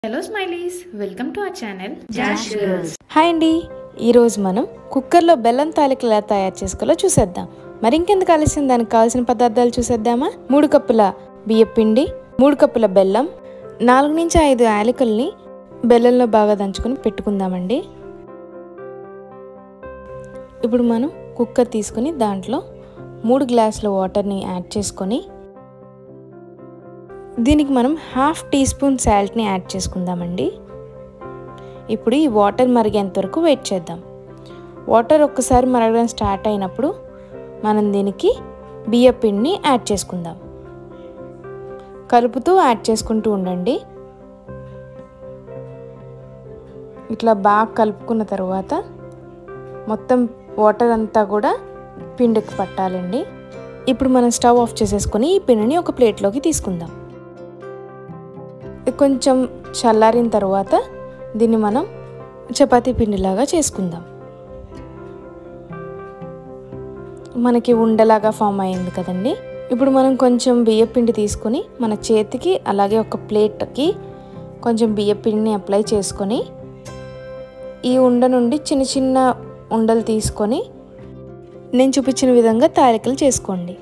Hello smileys welcome to our channel Josh girls hi అండి ఈరోజు మనం కుక్కర్లో బెల్లం తాలికలు ఎలా తయారు చేసుకోవాలో చూసేద్దాం మరి ఇంకెందుకు ఆలస్యం దానికి కావాల్సిన పదార్థాలు చూసేద్దామా మూడు కప్పుల బియ్యం పిండి మూడు కప్పుల బెల్లం నాలుగు నుంచి ఐదు యాలకుల్ని బెల్లంలో బాగా దంచుకొని పెట్టుకుందామండి ఇప్పుడు మనం కుక్కర్ తీసుకొని దాంట్లో మూడు గ్లాసుల వాటర్ని యాడ్ చేసుకొని దీనికి మనం హాఫ్ టీ స్పూన్ సాల్ట్ని యాడ్ చేసుకుందామండి ఇప్పుడు ఈ వాటర్ మరిగేంత వరకు వెయిట్ చేద్దాం వాటర్ ఒక్కసారి మరగడం స్టార్ట్ అయినప్పుడు మనం దీనికి బియ్య పిండిని యాడ్ చేసుకుందాం కలుపుతూ యాడ్ చేసుకుంటూ ఉండండి ఇట్లా బాగా కలుపుకున్న తర్వాత మొత్తం వాటర్ అంతా కూడా పిండికి పట్టాలండి ఇప్పుడు మనం స్టవ్ ఆఫ్ చేసేసుకొని ఈ పిండిని ఒక ప్లేట్లోకి తీసుకుందాం ఇది కొంచెం చల్లారిన తర్వాత దీన్ని మనం చపాతీ పిండిలాగా చేసుకుందాం మనకి ఉండలాగా ఫామ్ అయింది కదండి ఇప్పుడు మనం కొంచెం బియ్య పిండి తీసుకొని మన చేతికి అలాగే ఒక ప్లేట్కి కొంచెం బియ్య పిండిని అప్లై చేసుకొని ఈ ఉండ నుండి చిన్న చిన్న ఉండలు తీసుకొని నేను చూపించిన విధంగా తాలికలు చేసుకోండి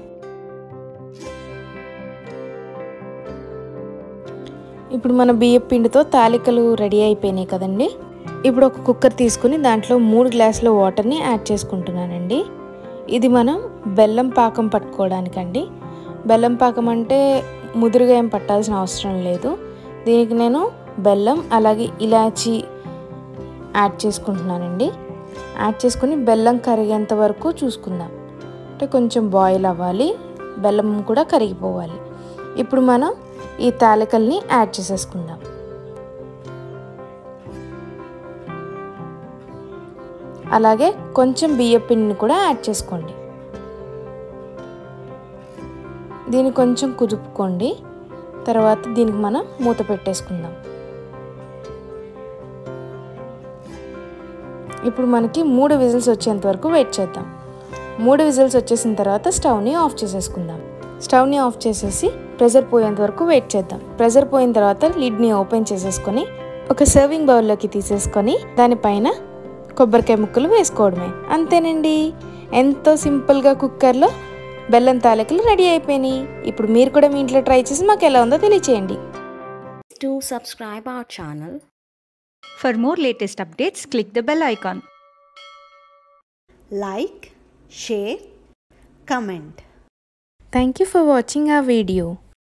ఇప్పుడు మన బియ్యం పిండితో తాలికలు రెడీ అయిపోయినాయి కదండి ఇప్పుడు ఒక కుక్కర్ తీసుకుని దాంట్లో మూడు గ్లాసుల వాటర్ని యాడ్ చేసుకుంటున్నానండి ఇది మనం బెల్లం పాకం పట్టుకోవడానికండి బెల్లం పాకం అంటే ముదురుగా ఏం పట్టాల్సిన అవసరం లేదు దీనికి నేను బెల్లం అలాగే ఇలాచి యాడ్ చేసుకుంటున్నానండి యాడ్ చేసుకుని బెల్లం కరిగేంత వరకు చూసుకుందాం అంటే కొంచెం బాయిల్ అవ్వాలి బెల్లం కూడా కరిగిపోవాలి ఇప్పుడు మనం ఈ తాలికల్ని యాడ్ చేసేసుకుందాం అలాగే కొంచెం బియ్య పిండిని కూడా యాడ్ చేసుకోండి దీన్ని కొంచెం కుదుపుకోండి తర్వాత దీనికి మనం మూత పెట్టేసుకుందాం ఇప్పుడు మనకి మూడు విజిల్స్ వచ్చేంత వరకు వెయిట్ చేద్దాం మూడు విజిల్స్ వచ్చేసిన తర్వాత స్టవ్ని ఆఫ్ చేసేసుకుందాం స్టవ్ని ఆఫ్ చేసేసి ప్రెజర్ పోయేంత వరకు వెయిట్ చేద్దాం ప్రెజర్ పోయిన తర్వాత లిడ్ని ఓపెన్ చేసేసుకొని ఒక సర్వింగ్ బౌల్లోకి తీసేసుకొని దానిపైన కొబ్బరికాయ ముక్కలు వేసుకోవడమే అంతేనండి ఎంతో సింపుల్గా కుక్కర్లో బెల్లం తాలికలు రెడీ అయిపోయినాయి ఇప్పుడు మీరు కూడా మీ ఇంట్లో ట్రై చేసి మాకు ఎలా ఉందో తెలియచేయండి to subscribe our channel. For more latest updates, click the bell icon. Like, share, comment. Thank you for watching ఆ వీడియో